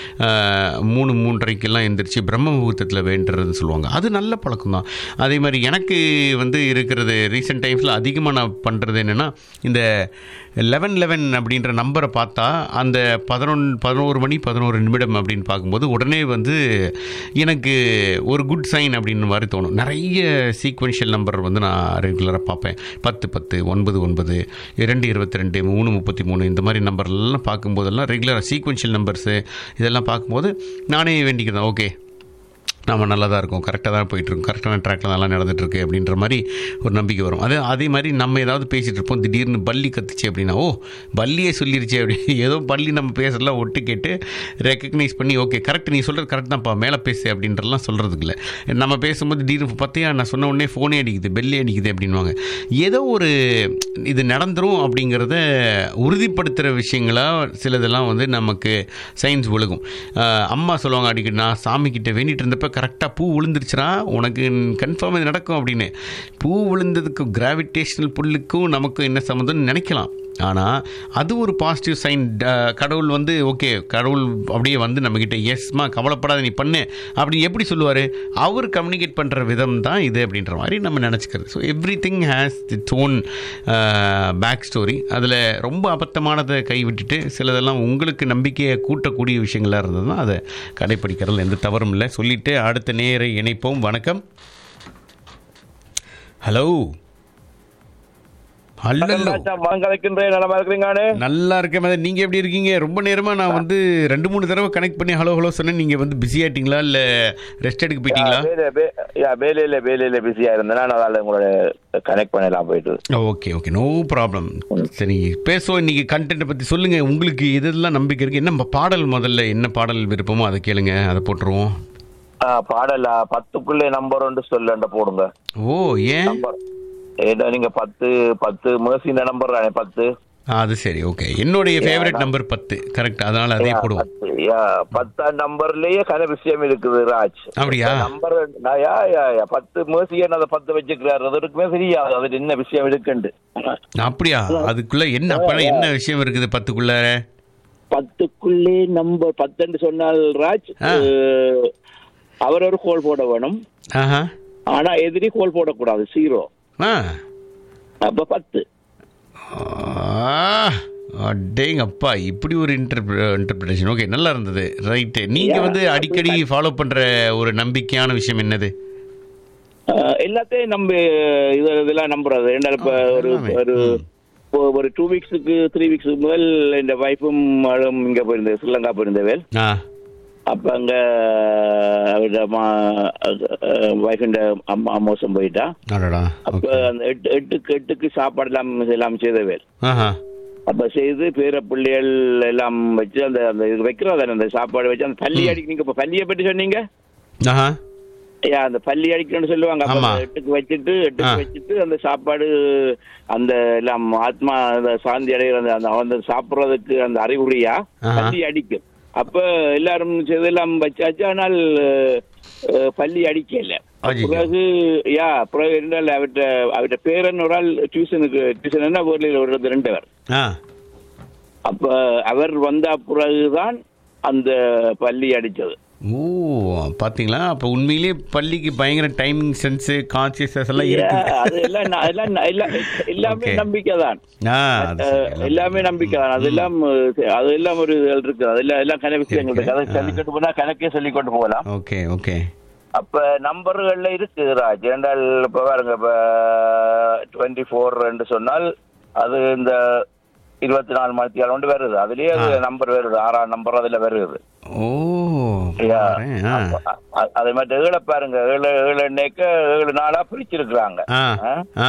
ஆஹ், மூணு மூன்றரைக்கெல்லாம் எந்திரிச்சு பிரம்ம முகூர்த்தத்தில் வேண்டுறதுன்னு சொல்லுவாங்க அது நல்ல பழக்கம் தான் அதே மாதிரி எனக்கு வந்து இருக்கிறது ரீசெண்ட் டைம்ஸில் அதிகமாக நான் பண்ணுறது என்னென்னா இந்த லெவன் லெவன் அப்படின்ற நம்பரை பார்த்தா அந்த பதினொன்று பதினோரு மணி பதினோரு நிமிடம் அப்படின்னு பார்க்கும்போது உடனே வந்து எனக்கு ஒரு குட் சைன் அப்படின்னு மாதிரி தோணும் நிறைய சீக்வென்ஷியல் நம்பர் வந்து நான் ரெகுலராக பார்ப்பேன் பத்து பத்து ஒன்பது ஒன்பது இரண்டு இருபத்தி ரெண்டு மூணு முப்பத்தி மூணு இந்த மாதிரி நம்பர்லாம் பார்க்கும்போதெல்லாம் ரெகுலராக சீக்வென்ஷியல் நம்பர்ஸு இதெல்லாம் பார்க்கும்போது நானே வேண்டிக்கிறேன் ஓகே நம்ம நல்லா தான் இருக்கோம் கரெக்டாக தான் போயிட்டுருக்கோம் கரெக்டான ட்ராக்ல நல்லா நடந்துட்டுருக்கு அப்படின்ற மாதிரி ஒரு நம்பிக்கை வரும் அதே அதே மாதிரி நம்ம ஏதாவது பேசிகிட்டு இருப்போம் திடீர்னு பல்லி கத்துச்சு அப்படின்னா ஓ பல்லியே சொல்லிருச்சு அப்படி ஏதோ பல்லி நம்ம பேசுறதுலாம் ஒட்டு கேட்டு ரெக்கக்னைஸ் பண்ணி ஓகே கரெக்ட் நீ சொல்கிறது கரெக்ட் தான்ப்பா மேலே பேசு அப்படின்றலாம் சொல்கிறதுக்கு இல்லை நம்ம பேசும்போது திடீர்னு பார்த்தியா நான் சொன்ன உடனே ஃபோனே அடிக்குது பெல்லே அடிக்குது அப்படின்வாங்க ஏதோ ஒரு இது நடந்துரும் அப்படிங்கிறத உறுதிப்படுத்துகிற விஷயங்களாக சிலதெல்லாம் வந்து நமக்கு சயின்ஸ் விழுகும் ஆஹ் அம்மா சொல்லுவாங்க அடிக்கடி நான் சாமி கிட்ட வேண்டிட்டு இருந்தப்ப கரெக்டாக பூ விழுந்துருச்சுனா உனக்கு கன்ஃபார்ம் இது நடக்கும் அப்படின்னு பூ விழுந்ததுக்கு கிராவிடேஷனல் புல்லுக்கும் நமக்கும் என்ன சம்மந்தம்னு நினைக்கலாம் ஆனால் அது ஒரு பாசிட்டிவ் சைன் கடவுள் வந்து ஓகே கடவுள் அப்படியே வந்து நம்மக்கிட்ட எஸ்மா கவலைப்படாத நீ பண்ணு அப்படி எப்படி சொல்லுவார் அவர் கம்யூனிகேட் பண்ணுற விதம் தான் இது அப்படின்ற மாதிரி நம்ம நினச்சிக்கிறது so everything has its own back story அதில் ரொம்ப அபத்தமானதை கைவிட்டுட்டு சிலதெல்லாம் உங்களுக்கு நம்பிக்கையை கூட்டக்கூடிய விஷயங்களாக இருந்ததுன்னா அதை கடைப்பிடிக்கிறதுல எந்த தவறும் இல்லை சொல்லிவிட்டு அடுத்த நேரை இணைப்போம் வணக்கம் ஹலோ ஹலோ கலைக்கின்றேன் நலமா இருக்கிறீங்கானே நல்லா இருக்கேன் மேடம் நீங்க எப்படி இருக்கீங்க ரொம்ப நேரமா நான் வந்து ரெண்டு மூணு தடவை கனெக்ட் பண்ணி ஹலோ ஹலோ சொன்னேன் நீங்க வந்து பிஸி ஆயிட்டீங்களா இல்ல ரெஸ்ட் எடுக்க போயிட்டீங்களா வேலையில வேலையில பிஸியா இருந்தேன் நான் அதால உங்களோட கனெக்ட் பண்ணலாம் போயிட்டு ஓகே ஓகே நோ ப்ராப்ளம் சரி பேசுவோம் இன்னைக்கு கண்டென்ட்டை பத்தி சொல்லுங்க உங்களுக்கு எதெல்லாம் நம்பிக்கை இருக்கு என்ன பாடல் முதல்ல என்ன பாடல் விருப்பமோ அதை கேளுங்க அதை போட்டுருவோம் ஆ, பாடல பத்துக்குள்ளே நம்பர் ஒன்று சொல்லுண்ட போடுங்க ஓ ஏன் நம்பர் ஏதோ நீங்க பத்து பத்து மேசின நம்பர் தானே பத்து ஆ, அது சரி ஓகே என்னுடைய ஃபேவரட் நம்பர் பத்து கரெக்ட் அதனால அதே போடுவோம் பத்து யா, பத்தாம் நம்பர்லயே கன விஷயம் இருக்குது ராஜ் அப்படியா? நம்பர் நான் யா யா யா பத்து மேசியன் அதை பத்து வச்சுக்கிறாரு அது இருக்குமே தெரியாது அது என்ன விஷயம் இருக்குண்டு அப்படியா அதுக்குள்ள என்ன அப்பனா என்ன விஷயம் இருக்குது பத்துக்குள்ள பத்துக்குள்ளே நம்பர் பத்துன்னு சொன்னால் ராஜ் ஆ. அஹ், அவர் ஒரு கோல் போட வேணும் ஆஹா ஆனா எதிரி கோல் போடக்கூடாது ஜீரோ ஆ அப்ப பத்து அடேங்க அப்பா இப்படி ஒரு இன்டர்பிரேஷன் ஓகே நல்லா இருந்தது ரைட்டு நீங்க வந்து அடிக்கடி ஃபாலோ பண்ற ஒரு நம்பிக்கையான விஷயம் என்னது அஹ், எல்லாத்தையும் நம்ப இது இதெல்லாம் நம்புறது ஏன்னா இப்ப ஒரு எல்லாமே. ஒரு இப்போ ஒரு டூ வீக்ஸுக்கு த்ரீ வீக்ஸுக்கு முதல் இந்த வைஃபும் மகளும் இங்க போயிருந்தேன் ஸ்ரீலங்கா போயிருந்தவேல் ஆ அப்ப அங்க அவரோட வைஃபின் அம்மா மோசம் போயிட்டா அடடா அப்ப ஓகே அந்த எட்டு எட்டுக்கு எட்டுக்கு சாப்பாடு எல்லாம் எல்லாம் செய்தவேல் ஆஹா அப்ப செய்து பேர பிள்ளைகள் எல்லாம் வச்சு அந்த அந்த இது வைக்கிறோம் தானே அந்த சாப்பாடு வச்சு அந்த பள்ளி அடி நீங்க இப்ப பள்ளியை பற்றி சொன்னீங்க ஆஹா யா, அந்த பள்ளி அடிக்கணும்னு சொல்லுவாங்க அப்ப ஆமா. அந்த எட்டுக்கு வச்சுட்டு எட்டுக்கு ஆ. வச்சுட்டு அந்த சாப்பாடு அந்த எல்லாம் ஆத்மா அந்த சாந்தி அடைகிற அந்த அந்த அந்த சாப்பிடுறதுக்கு அந்த அறிகுறியா ஆஹா. பள்ளி அடிக்கும் அப்ப எல்லாரும் எல்லாம் வச்சாச்சு ஆனால் அஹ், பள்ளி அடிக்கல ஐயையோ. பிறகு யா பிறகு இருந்தால் அவர்கிட்ட அவர்கிட்ட பேரன் ஒரு ஆள் டியூஷனுக்கு டியூஷன் என்ன ஊர்ல ஒரு ரெண்டு பேர் ஆ அப்ப அவர் வந்த பிறகுதான் அந்த பள்ளி அடிச்சது ஓ பாத்தீங்களா அப்ப உண்மையிலேயே பள்ளிக்கு பயங்கர டைமிங் சென்ஸ் கான்சியஸ்னஸ் எல்லாம் இருக்கு Yeah, அது எல்லாம் ந- எல்லாம் ந- எல்லாம் எல்லாமே Okay. நம்பிக்கை தான் ஆ அது சரி. அஹ், எல்லாமே நம்பிக்கை தான் அதெல்லாம் அஹ், அது எல்லாம் ஒரு இது இருக்கு அதெல்லாம் எல்லாம் கணக்கு விஷயங்கள் இருக்கு அதை சொல்லிக்கொண்டு போனா கணக்கே சொல்லிக்கொண்டு போகலாம் ஓகே ஓகே அப்ப நம்பர்கள்ல இருக்கு ராஜ் என்றால் இப்ப பாருங்க இப்ப டுவெண்ட்டி ஃபோர் சொன்னால் அது இந்த இருபத்தி நாலு மணி கொண்டு வருது அதுலயே அது நம்பர் வருது ஆறாம் நம்பர் அதுல வருது ஓ Yeah. பாரேன். ஆ அப்ப, அ- அதே மாதிரி ஏழை பாருங்க ஏழு ஏழு எண்ணெய்க்க ஏழு நாளா பிரிச்சிருக்கிறாங்க ஆ ஆ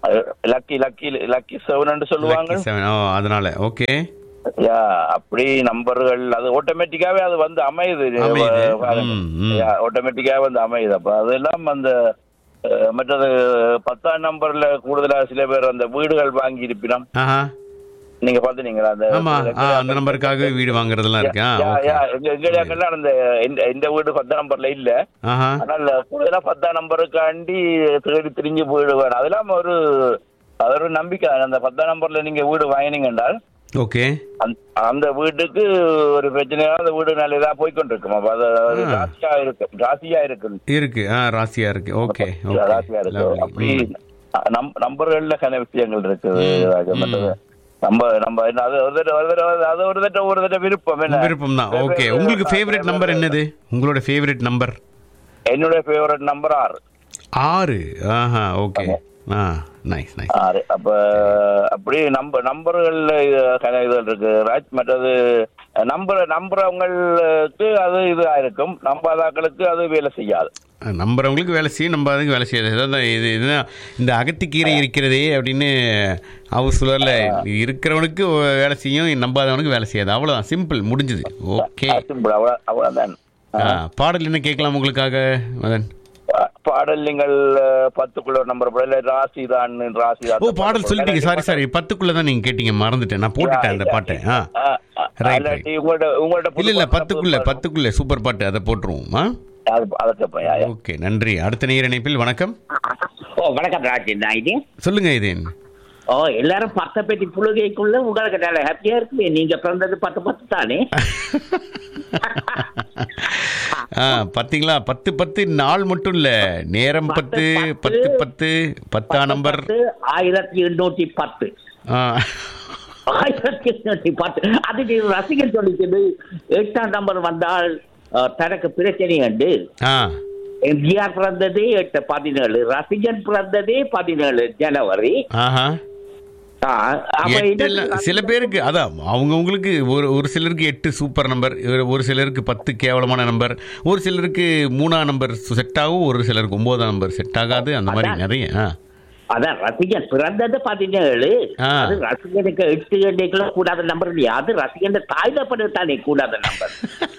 லக்கி லக்கி லக்கி செவன் சொல்லுவாங்க Lucky seven. ஓ அதனால ஓகே யா அப்படி நம்பர்கள் அது ஆட்டோமேட்டிக்காவே அது வந்து அமையுது அமையுது. பாருங்க. ம், ம். யா, ஆட்டோமேட்டிக்காவே வந்து அமையுது அப்ப அதெல்லாம் அந்த அஹ், மற்றது பத்தாம் நம்பர்ல கூடுதலா சில பேர் அந்த வீடுகள் வாங்கி இருப்பினம் ஆஹா நீங்க பாத்துனீங்களா அந்த ஆமா ஆ அந்த நம்பருக்காக வீடு வாங்குறதெல்லாம் இருக்கு ஆ யா, ஓகே யா, எங்க எங்க இடங்கள்ல அந்த இந்த- இந்த வீடு பத்தாம் நம்பர்ல இல்ல ஆஹா ஆனால் கூடுதலா பத்தாம் நம்பருக்காண்டி தேடி திரிஞ்சு வீடு வேணும் அதெல்லாம் ஒரு அது ஒரு நம்பிக்கை தான். அந்த பத்தாம் நம்பர்ல நீங்க வீடு வாங்கினீங்க என்றால் ஓகே அந்த- அந்த வீட்டுக்கு ஒரு பிரச்சனையா அந்த வீடு நல்ல இதா போய்கொண்டிருக்கும் அப்ப அது ஒரு ஆ. ராசியா இருக்கு ராசியா இருக்கு இருக்கு ஆ ராசியா இருக்கு ஓகே ராசியா இருக்கு ஓகே அப்படி lovely. ம். நம்- நம்பர்கள்ல கன விஷயங்கள் இருக்குது ராஜா. மற்றது நம்ம நம்ம என்ன அது ஒரு தடவை- ஒரு தடவை- அது ஒரு தடவை ஒரு தடவை விருப்பம் என்ன விருப்பம் தான் ஓகே உங்களுக்கு ஃபேவரட் நம்பர் என்னது உங்களோட ஃபேவரட் நம்பர் என்னுடைய ஃபேவரட் நம்பர் ஆறு ஆறு ஆஹா ஓகே ஆ நைஸ் நைஸ் ஆறு அப்ப அப்படி நம்ப நம்பர்கள்ல கன இதுகள் இருக்கு ராஜ் மற்றது நம்பர் நம்புறவங்களுக்கு அது இதா இருக்கும் நம்பாதாக்களுக்கு அது வேலை செய்யாது நம்புறவங்களுக்கு வேலை செய்யும் நம்ம அதுக்கு வேலை செய்யாது அதான் இது இதுதான் இந்த அகத்திக்கீரை இருக்கிறதே அப்படின்னு அவர் சொல்லுவார்ல இருக்கிறவனுக்கு வேலை செய்யும் நம்பாதவனுக்கு வேலை செய்யாது அவ்வளோதான் சிம்பிள் முடிஞ்சுது ஓகே சிம்பிள் அவ்வளவு அவ்வளவுதான் ஆ பாடல் என்ன கேட்கலாம் உங்களுக்காக மதன் பா- பாடல் நீங்கள் அஹ், பத்துக்குள்ள ஒரு நம்பர் போடல ராசி தான் ராசி தான் ஓ பாடல் சொல்லிட்டீங்க சாரி சாரி பத்துக்குள்ள தான் நீங்க கேட்டீங்க மறந்துட்டேன் நான் போட்டுட்டேன் அந்த பாட்டை ஆ Right, இல்லாட்டி உங்கள்ட்ட உங்கள்ட்ட புது இல்ல இல்ல பாட்டு பத்துக்குள்ள புது பாட்டு. பத்துக்குள்ள சூப்பர் பாட்டு அதை போட்டுருவோம் ஆ அது அதை கேட்பேன் யா, யா. ஓகே நன்றி அடுத்த நேர் இணைப்பில் வணக்கம் ஓ வணக்கம் ராஜ் நான் இது சொல்லுங்க இதேன் ஓ எல்லாரும் பத்த பெட்டி புழுகைக்குள்ள உங்களுக்கு நல்ல ஹாப்பியா இருக்கு நீங்க பிறந்தது பத்து பத்து தானே ஆ பாத்தீங்களா பத்து பத்து நாள் மட்டும் இல்ல நேரம் பத்து பத்து பத்து பத்தா நம்பர் பத்து, ஆயிரத்தி எண்ணூத்தி பத்து ஆ ஆயிரத்தி எண்ணூத்தி பத்து அது நீ ரசிகர் சொல்லிச்சது எட்டாம் நம்பர் வந்தால் அஹ், தனக்கு பிரச்சனை உண்டு ஆ எம்ஜிஆர் பிறந்ததே எட்டு பதினேழு ரசிகன் பிறந்ததே பதினேழு ஜனவரி ஆஹா ஆ, அப்ப எட்டு இல்ல, இது- சில பேருக்கு அதான் அவங்கவுங்களுக்கு ஒரு ஒரு சிலருக்கு எட்டு சூப்பர் நம்பர் ஒரு சிலருக்கு பத்து கேவலமான நம்பர் ஒரு சிலருக்கு மூணாம் நம்பர் செட் ஆகும் ஒரு சிலருக்கு ஒன்பதாம் நம்பர் செட் ஆகாது அந்த மாதிரி அதான். நிறைய ஆ அதான் ரசிகன் பிறந்தது பதினேழு ஆ. அது ரசிகனுக்கு எட்டு எண்ணிக்கைல கூடாத நம்பர் இல்லையா அது ரசிகன் தாய்தப்படு தானே கூடாத நம்பர்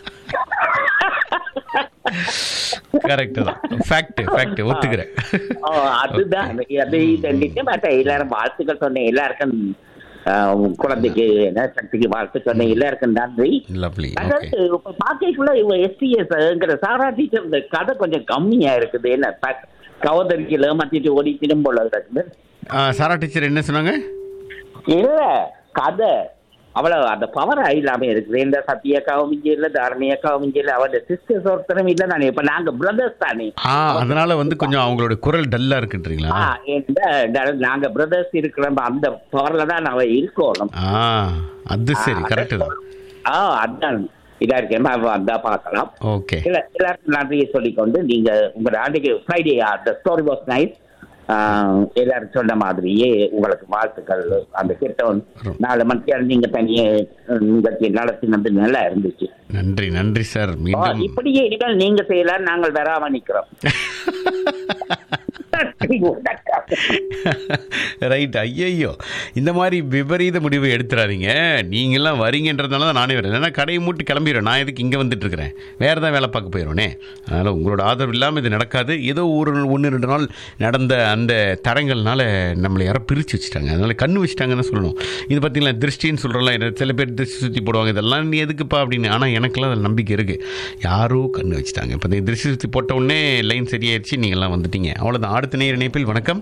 கரெக்ட் தான் ஃபேக்ட் ஃபேக்ட் ஒத்துக்கிறேன் ஓ, அதுதான் அது இது மற்ற எல்லாரும் வாழ்த்துக்கள் சொன்னேன் எல்லாருக்கும் ஆ, உங்க குழந்தைக்கு என்ன சக்திக்கு வாழ்த்து சொன்னேன் எல்லாருக்கும் நன்றி லவ்லி ஓகே அதாவது இப்ப பாக்கைக்குள்ள இவ எஸ்டிஎஸ்ங்கிற சாரா டீச்சர் இந்த கதை கொஞ்சம் கம்மியா இருக்குது என்ன த- கவதரிக்கல மாத்திட்டு ஓடி திரும்ப இருக்குது சாரா டீச்சர் என்ன சொன்னாங்க இல்ல கதை அவ்வளவு அந்த பவர் இல்லாம இருக்குது இந்த சத்தியக்காவும் இங்க இல்ல தாரணியக்காவும் இங்க இல்ல அவட சிஸ்டர்ஸ் ஒருத்தரும் இல்ல தானே இப்ப நாங்க பிரதர்ஸ் தானே ஆ அதனால வந்து கொஞ்சம் அவங்களோட குரல் டல்லா இருக்குன்றீங்களா ஆ, இந்த இந்த- நாங்க பிரதர்ஸ் இருக்கிற அந்த பவர்ல தான் நாம இருக்கணும் ஆ அது சரி கரெக்ட் தான் ஆ அதான் இதா இருக்கேன் வந்தா பார்க்கலாம் ஓகே இல்ல எல்லாருக்கும் நன்றியை சொல்லிக்கொண்டு நீங்க உங்க அன்றைக்கு ஃப்ரைடே அந்த ஸ்டோரி வாஸ் நைஸ் எல்லாரும் சொன்ன மாதிரியே உங்களுக்கு வாழ்த்துக்கள் அந்த கிட்ட நாலு மணிக்கு நீங்க தனியே நிகழ்ச்சி நடத்தினது நல்லா இருந்துச்சு நன்றி நன்றி சார் மீண்டும் இப்படியே இனிமேல் நீங்க செய்யலாம் நாங்கள் வராம நிக்கிறோம் ரைட் ஐயையோ இந்த மாதிரி விபரீத முடிவை எடுத்துறாதீங்க நீங்களாம் வரீங்கன்றதுனால தான் நானே வரேன் ஏன்னா கடையை மூட்டி கிளம்பிடுறேன் நான் எதுக்கு இங்கே வந்துட்டு இருக்கிறேன் வேறு தான் வேலை பார்க்க போயிடுவேனே அதனால் உங்களோட ஆதரவு இல்லாமல் இது நடக்காது ஏதோ ஒரு ஒன்று ரெண்டு நாள் நடந்த அந்த தரங்கள்னால நம்மளை யாரோ பிரித்து வச்சுட்டாங்க அதனால் கண்ணு வச்சுட்டாங்கன்னு சொல்லணும் இது பார்த்தீங்களா திருஷ்டின்னு சொல்கிறோம்ல சில பேர் திருஷ்டி சுற்றி போடுவாங்க இதெல்லாம் நீ எதுக்குப்பா அப்படின்னு ஆனால் எனக்கெல்லாம் அதில் நம்பிக்கை இருக்குது யாரோ கண்ணு வச்சுட்டாங்க இப்போ இந்த திருஷ்டி சுற்றி போட்ட உடனே லைன் சரியாயிருச்சு நீங்கள்லாம் வந்துட்டீங்க அவ்வளோதான் அடுத்த நேர இணைப்பில் வணக்கம்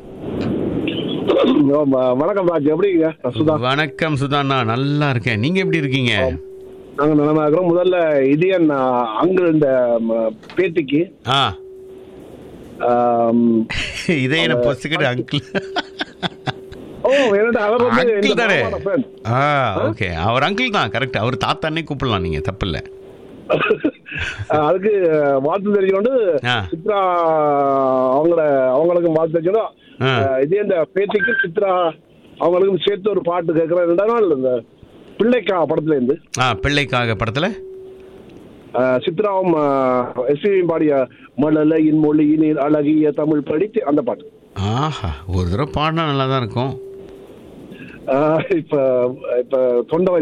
வணக்கம் ராஜ் எப்படிங்க சுதா வணக்கம் சுதாண்ணா நல்லா இருக்கேன் நீங்க எப்படி இருக்கீங்க நாங்க நலமா இருக்கிறோம் முதல்ல இது என் அங்கு இந்த ம, பேத்திக்கு ஆ ஆம், இதே என்ன பொசுக்கிட்டு அங்கிள் ஓ என்னடா அவர் வந்து அங்கிள் இந்த தானே மாமாவோட friend. ஆ ஓகே அவர் அங்கிள் தான் கரெக்ட் அவர் தாத்தானே கூப்பிடலாம் நீங்க தப்பு இல்லை அஹ், அதுக்கு வாழ்த்து தெரிஞ்சுக்கொண்டு ஆ. சித்ரா அவங்கள அவங்களுக்கும் வாழ்த்து தெரிஞ்சுக்கணும் ஆ. அஹ், இதே இந்த பேத்திக்கு சித்ரா அவங்களுக்கும் சேர்த்து ஒரு பாட்டு கேட்கிறேன் ரெண்டா நாள் இந்த பிள்ளைக்கா படத்துல இருந்து ஆ பிள்ளைக்காக படத்துல அஹ், சித்ராவும் எஸ்பியும் பாடிய மழலையின் மொழியினில் அழகிய தமிழ் படித்து அந்த பாட்டு ஆஹா ஒரு தடவை பாடினா நல்லா தான் இருக்கும் ஆஹ் இப்ப இப்ப தொண்டை